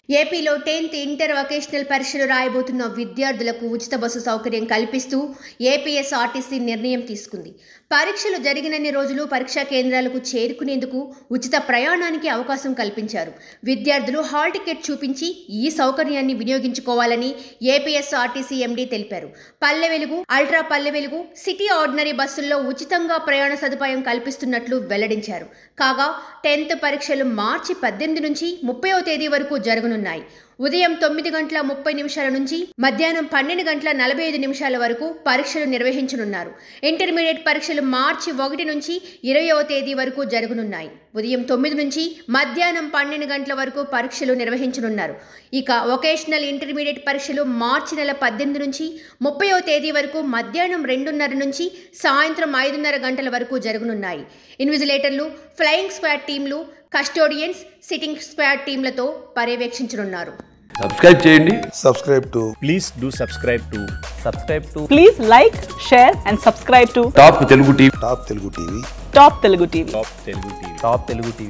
ఏపీలో tenth inter vocational పరీక్షలు రాయబోతున్న విద్యార్థులకు ఉచిత బస్సు సౌకర్యం కల్పిస్తూ ఏపీఎస్ఆర్టీసీ నిర్ణయం తీసుకుంది పరీక్షలు జరిగినన్ని రోజులు పరీక్షా కేంద్రాలకు చేరుకునేందుకు ఉచిత ప్రయాణానికి అవకాశం కల్పించారు విద్యార్థులు హాల్ టికెట్ చూపించి ఈ సౌకర్యాన్ని వినియోగించుకోవాలని ఏపీఎస్ఆర్టీసీ ఎండీ తెలిపారు పల్లె వెలుగు అల్ట్రా పల్లె వెలుగు సిటీ ఆర్డినరీ బస్సుల్లో ఉచితంగా ప్రయాణ సదుపాయం కల్పిస్తున్నట్లు వెల్లడించారు కాగా టెన్త్ పరీక్షలు మార్చి పద్దెనిమిది నుంచి ముప్పైవ తేదీ వరకు జరగనున్నాయి ఉదయం తొమ్మిది గంటల ముప్పై నిమిషాల నుంచి మధ్యాహ్నం పన్నెండు గంటల నలభై ఐదు నిమిషాల వరకు పరీక్షలు నిర్వహించనున్నారు ఇంటర్మీడియట్ పరీక్షలు మార్చి ఒకటి నుంచి ఇరవయవ తేదీ వరకు జరగనున్నాయి ఉదయం తొమ్మిది నుంచి మధ్యాహ్నం పన్నెండు గంటల వరకు పరీక్షలు నిర్వహించనున్నారు ఇక వొకేషనల్ ఇంటర్మీడియట్ పరీక్షలు మార్చి నెల పద్దెనిమిది నుంచి ముప్పైవ తేదీ వరకు మధ్యాహ్నం రెండున్నర నుంచి సాయంత్రం ఐదున్నర గంటల వరకు జరగనున్నాయి ఇన్విజిలేటర్లు ఫ్లయింగ్ స్క్వాడ్ టీంలు కస్టోడియన్స్ సిట్టింగ్ స్క్వాడ్ టీంలతో పర్యవేక్షించనున్నారు సబ్స్క్రైబ్ చేయండి subscribe to please do subscribe to subscribe to Please like, share, and subscribe to top Telugu TV Top Telugu TV. Top Telugu TV. top telugu tv top telugu tv